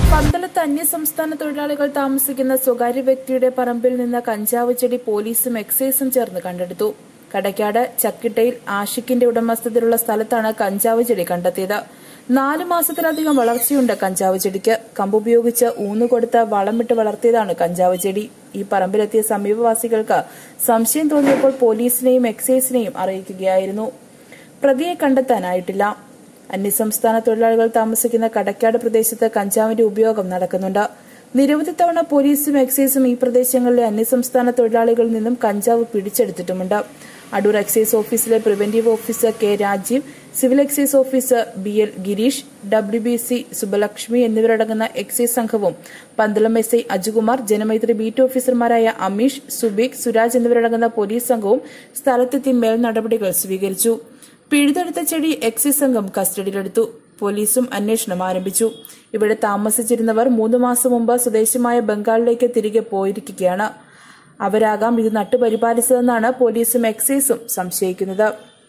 പന്തളത്ത് അന്യസംസ്ഥാന തൊഴിലാളികൾ താമസിക്കുന്ന സ്വകാര്യ വ്യക്തിയുടെ പറമ്പിൽ നിന്ന് കഞ്ചാവ് ചെടി പോലീസും എക്സൈസും ചേർന്ന് കണ്ടെടുത്തു കടയ്ക്കാട് ചക്കിട്ടയിൽ ആഷിക്കിന്റെ ഉടമസ്ഥതയിലുള്ള സ്ഥലത്താണ് കഞ്ചാവ് ചെടി കണ്ടെത്തിയത് നാല് മാസത്തിലധികം വളർച്ചയുണ്ട് കഞ്ചാവ് ചെടിക്ക് കമ്പുപയോഗിച്ച് ഊന്നുകൊടുത്ത് വളമിട്ട് വളർത്തിയതാണ് കഞ്ചാവ് ചെടി ഈ പറമ്പിലെത്തിയ സമീപവാസികൾക്ക് സംശയം തോന്നിയപ്പോൾ പോലീസിനെയും എക്സൈസിനെയും അറിയിക്കുകയായിരുന്നു പ്രതിയെ കണ്ടെത്താനായിട്ടില്ല അന്യസംസ്ഥാന തൊഴിലാളികൾ താമസിക്കുന്ന കടക്കാട് പ്രദേശത്ത് കഞ്ചാവിന്റെ ഉപയോഗം നടക്കുന്നുണ്ട് നിരവധി തവണ പോലീസും എക്സൈസും ഈ പ്രദേശങ്ങളിലെ അന്യസംസ്ഥാന തൊഴിലാളികളിൽ നിന്നും കഞ്ചാവ് പിടിച്ചെടുത്തിട്ടുമുണ്ട് അടൂർ എക്സൈസ് ഓഫീസിലെ preventive officer K Rajeev civil excise officer B L Girish W B C Subbalakshmi എന്നിവരടങ്ങുന്ന എക്സൈസ് സംഘവും Pandalam S I Ajukumar Janamaithri beat ഓഫീസർമാരായ അമീഷ് സുബീഖ് സുരാജ് എന്നിവരടങ്ങുന്ന പോലീസ് സംഘവും സ്ഥലത്തെത്തി മേൽ നടപടികൾ സ്വീകരിച്ചു പിഴുതെടുത്ത ചെടി എക്സൈസ് സംഘം കസ്റ്റഡിയിലെടുത്തു പോലീസും അന്വേഷണം ആരംഭിച്ചു ഇവിടെ താമസിച്ചിരുന്നവർ മൂന്ന് മാസം മുമ്പ് സ്വദേശമായ ബംഗാളിലേക്ക് തിരികെ പോയിരിക്കുകയാണ് അവരാകാം ഇത് നട്ടുപരിപാലിച്ചതെന്നാണ് പോലീസും എക്സൈസും സംശയിക്കുന്നത്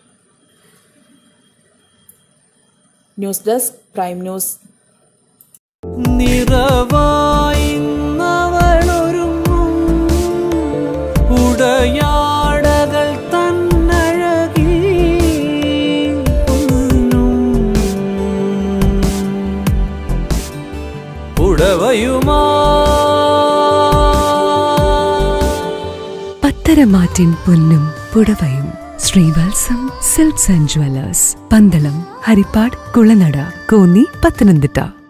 ന്യൂസ് ഡെസ്ക് പ്രൈം ന്യൂസ് നിറവായിന്നവളൊരുങ്ങും ഉടയാടകൾ തന്നഴകി പൊന്നും ഉടവയുമാ പത്തരമാറ്റിൻ പൊന്നും പുടവയും Sreevalsam silks and jewellers Pandalam Haripad Kulanada Konni Pathanamthitta